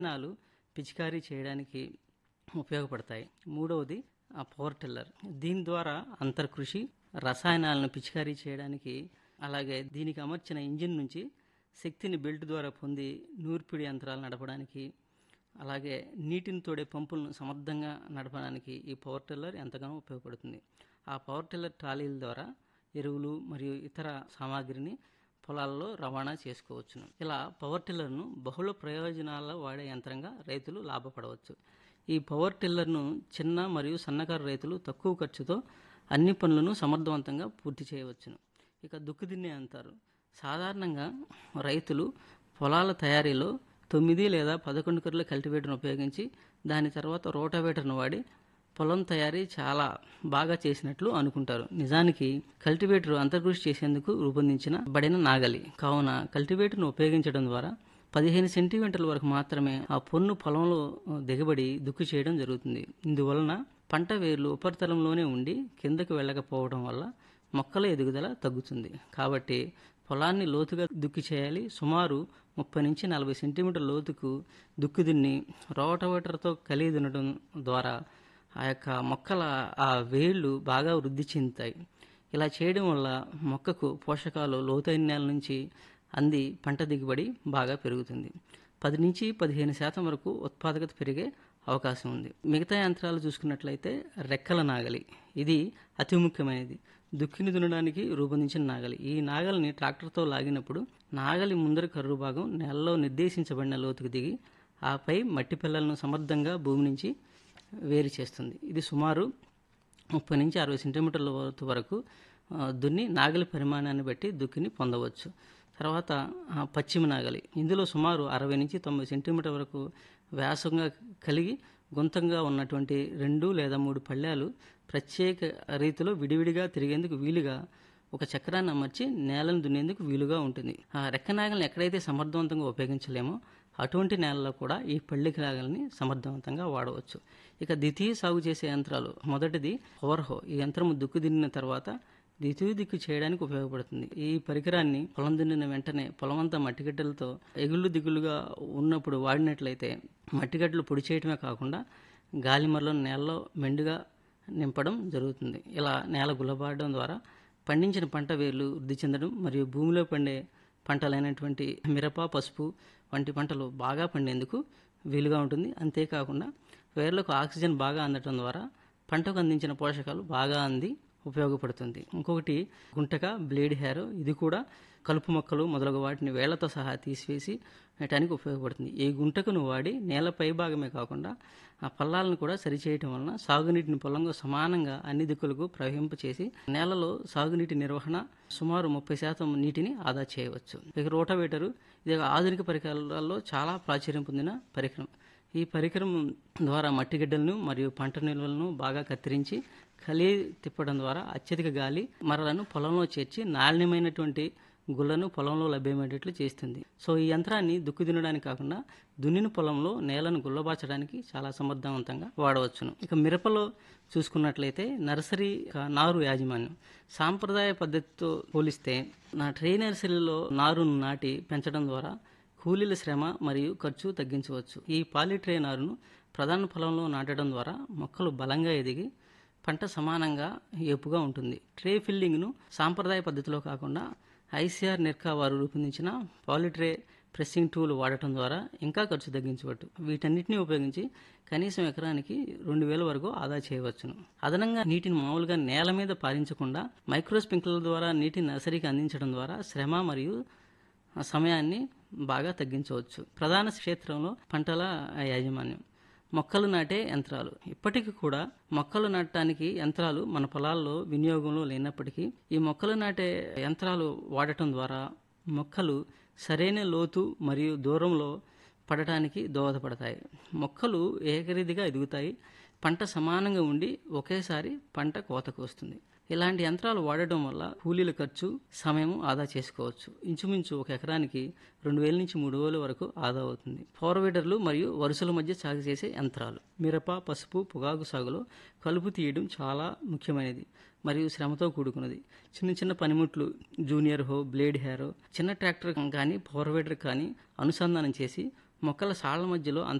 విత్తనాలు పిచికారీ చేయడానికి ఉపయోగపడతాయి మూడవది ఆ పవర్ టిల్లర్ దీని ద్వారా అంతర్కృషి రసాయనాలను పిచికారీ చేయడానికి అలాగే దీనికి అమర్చిన ఇంజిన్ నుంచి శక్తిని బెల్ట్ ద్వారా పొంది నూర్పిడి యంత్రాలు నడపడానికి అలాగే నీటిని తోడే పంపులను సమర్థంగా నడపడానికి ఈ పవర్ టిల్లర్ ఎంతగానో ఉపయోగపడుతుంది ఆ పవర్ టిల్లర్ ట్రాలీల ద్వారా ఎరువులు మరియు ఇతర సామాగ్రిని పొలాల్లో రవాణా చేసుకోవచ్చును ఇలా పవర్ టిల్లర్ను బహుళ ప్రయోజనాల వాడే యంత్రంగా రైతులు లాభపడవచ్చు ఈ పవర్ టిల్లర్ను చిన్న మరియు సన్నకారు రైతులు తక్కువ ఖర్చుతో అన్ని పనులను సమర్థవంతంగా పూర్తి చేయవచ్చును ఇక దుక్కుదిన్నే అంటారు సాధారణంగా రైతులు పొలాల తయారీలో తొమ్మిది లేదా పదకొండు కర్రల కల్టివేటర్ను ఉపయోగించి దాని తర్వాత రోటావేటర్ను వాడి పొలం తయారీ చాలా బాగా చేసినట్లు అనుకుంటారు నిజానికి కల్టివేటర్ అంతర్కృషి చేసేందుకు రూపొందించిన బడిన నాగలి కావున కల్టివేటర్ను ఉపయోగించడం ద్వారా పదిహేను సెంటీమీటర్ల వరకు మాత్రమే ఆ పొన్ను పొలంలో దిగబడి దుక్కు చేయడం జరుగుతుంది ఇందువలన పంట వేర్లు ఉపరితలంలోనే ఉండి కిందకు వెళ్ళకపోవడం వల్ల మొక్కల ఎదుగుదల తగ్గుతుంది కాబట్టి పొలాన్ని లోతుగా దుక్కి చేయాలి సుమారు ముప్పై నుంచి నలభై సెంటీమీటర్ లోతుకు దుక్కి దున్ని రోటవేటర్తో కలిగి దున్నడం ద్వారా ఆ యొక్క మొక్కల ఆ వేళ్ళు బాగా వృద్ధి చెందుతాయి ఇలా చేయడం వల్ల మొక్కకు పోషకాలు లోతైన నేల నుంచి అంది పంట దిగుబడి బాగా పెరుగుతుంది పది నుంచి పదిహేను శాతం వరకు ఉత్పాదకత పెరిగే అవకాశం ఉంది మిగతా యంత్రాలు చూసుకున్నట్లయితే రెక్కల నాగలి ఇది అతి ముఖ్యమైనది దుక్కిని దున్నడానికి రూపొందించిన నాగలి ఈ నాగలిని ట్రాక్టర్తో లాగినప్పుడు నాగలి ముందరి కర్రు భాగం నేలలో నిర్దేశించబడిన లోతుకు దిగి ఆపై మట్టి పిల్లలను సమర్థంగా భూమి నుంచి వేరు చేస్తుంది ఇది సుమారు ముప్పై నుంచి అరవై సెంటీమీటర్ల లోతు వరకు దున్ని నాగలి పరిమాణాన్ని బట్టి దుక్కిని పొందవచ్చు తర్వాత పశ్చిమ నాగలి ఇందులో సుమారు అరవై నుంచి తొంభై సెంటీమీటర్ వరకు వ్యాసంగా కలిగి గుంతంగా ఉన్నటువంటి రెండు లేదా మూడు పళ్ళాలు ప్రత్యేక రీతిలో విడివిడిగా తిరిగేందుకు వీలుగా ఒక చక్రాన్ని అమర్చి నేలను దున్నేందుకు వీలుగా ఉంటుంది ఆ రెక్క నాగల్ని ఎక్కడైతే సమర్థవంతంగా ఉపయోగించలేమో అటువంటి నేలలో కూడా ఈ పళ్ళిక నాగల్ని సమర్థవంతంగా వాడవచ్చు ఇక ద్వితీయ సాగు చేసే యంత్రాలు మొదటిది ఓవర్హో ఈ యంత్రం దుక్కు దిన్నిన తర్వాత ద్వితీయ దిక్కు చేయడానికి ఉపయోగపడుతుంది ఈ పరికరాన్ని పొలం దున్నిన వెంటనే పొలమంతా మట్టిగడ్డలతో ఎగుళ్ళు దిగులుగా ఉన్నప్పుడు వాడినట్లయితే మట్టిగడ్డలు పొడి చేయటమే కాకుండా గాలిమరలను నేలలో మెండుగా నింపడం జరుగుతుంది ఇలా నేల గుల్లబారడం ద్వారా పండించిన పంట వేర్లు వృద్ధి చెందడం మరియు భూమిలో పండే పంటలైనటువంటి మిరప పసుపు వంటి పంటలు బాగా పండేందుకు వీలుగా ఉంటుంది అంతేకాకుండా వేర్లకు ఆక్సిజన్ బాగా అందటం ద్వారా పంటకు అందించిన పోషకాలు బాగా అంది ఉపయోగపడుతుంది ఇంకొకటి గుంటక బ్లేడ్ హెయిర్ ఇది కూడా కలుపు మొక్కలు మొదలగు వాటిని వేళ్లతో సహా తీసివేసి వేయటానికి ఉపయోగపడుతుంది ఈ గుంటకును వాడి నేల పై భాగమే కాకుండా ఆ పల్లాలను కూడా సరిచేయటం వలన సాగునీటిని పొలంలో సమానంగా అన్ని దిక్కులకు ప్రవహింపచేసి నేలలో సాగునీటి నిర్వహణ సుమారు ముప్పై శాతం నీటిని ఆదా చేయవచ్చు ఇక రోటవేటరు ఇది ఆధునిక పరికరాల్లో చాలా ప్రాచుర్యం పొందిన పరికరం ఈ పరికరం ద్వారా మట్టిగడ్డలను మరియు పంట నిల్వలను బాగా కత్తిరించి కలి తిప్పడం ద్వారా అత్యధిక గాలి మరలను పొలంలో చేర్చి నాణ్యమైనటువంటి గుళ్ళను పొలంలో లభ్యమయ్యేటట్లు చేస్తుంది సో ఈ యంత్రాన్ని దుక్కు దున్నడానికి కాకుండా దున్నిన పొలంలో నేలను గుల్లబార్చడానికి చాలా సమర్థవంతంగా వాడవచ్చును ఇక మిరపలో చూసుకున్నట్లయితే నర్సరీ నారు యాజమాన్యం సాంప్రదాయ పద్ధతితో పోలిస్తే నా ట్రే నర్సరీలో నారును నాటి పెంచడం ద్వారా కూలీల శ్రమ మరియు ఖర్చు తగ్గించవచ్చు ఈ పాలిట్రే నారును ప్రధాన పొలంలో నాటడం ద్వారా మొక్కలు బలంగా ఎదిగి పంట సమానంగా ఏపుగా ఉంటుంది ట్రే ఫిల్లింగ్ను సాంప్రదాయ పద్ధతిలో కాకుండా ఐసీఆర్ నిర్కా వారు రూపొందించిన పాలిట్రే ప్రెస్సింగ్ టూల్ వాడటం ద్వారా ఇంకా ఖర్చు తగ్గించవచ్చు వీటన్నిటిని ఉపయోగించి కనీసం ఎకరానికి రెండు వేల వరకు ఆదా చేయవచ్చును అదనంగా నీటిని మామూలుగా నేల మీద పారించకుండా మైక్రో స్ప్రింక్లర్ల ద్వారా నీటిని నర్సరీకి అందించడం ద్వారా శ్రమ మరియు సమయాన్ని బాగా తగ్గించవచ్చు ప్రధాన క్షేత్రంలో పంటల యాజమాన్యం మొక్కలు నాటే యంత్రాలు ఇప్పటికీ కూడా మొక్కలు నాటడానికి యంత్రాలు మన పొలాల్లో వినియోగంలో లేనప్పటికీ ఈ మొక్కలు నాటే యంత్రాలు వాడటం ద్వారా మొక్కలు సరైన లోతు మరియు దూరంలో పడటానికి దోహదపడతాయి మొక్కలు ఏకరీతిగా ఎదుగుతాయి పంట సమానంగా ఉండి ఒకేసారి పంట కోతకు వస్తుంది ఇలాంటి యంత్రాలు వాడటం వల్ల కూలీల ఖర్చు సమయం ఆదా చేసుకోవచ్చు ఇంచుమించు ఒక ఎకరానికి రెండు వేల నుంచి మూడు వేల వరకు ఆదా అవుతుంది ఫోర్వేడర్లు మరియు వరుసల మధ్య సాగు చేసే యంత్రాలు మిరప పసుపు పొగాకు సాగులో కలుపు తీయడం చాలా ముఖ్యమైనది మరియు శ్రమతో కూడుకున్నది చిన్న చిన్న పనిముట్లు జూనియర్ హో బ్లేడ్ హేరో చిన్న ట్రాక్టర్ కానీ ఫోర్వేడర్ కానీ అనుసంధానం చేసి మొక్కల సాళ్ల మధ్యలో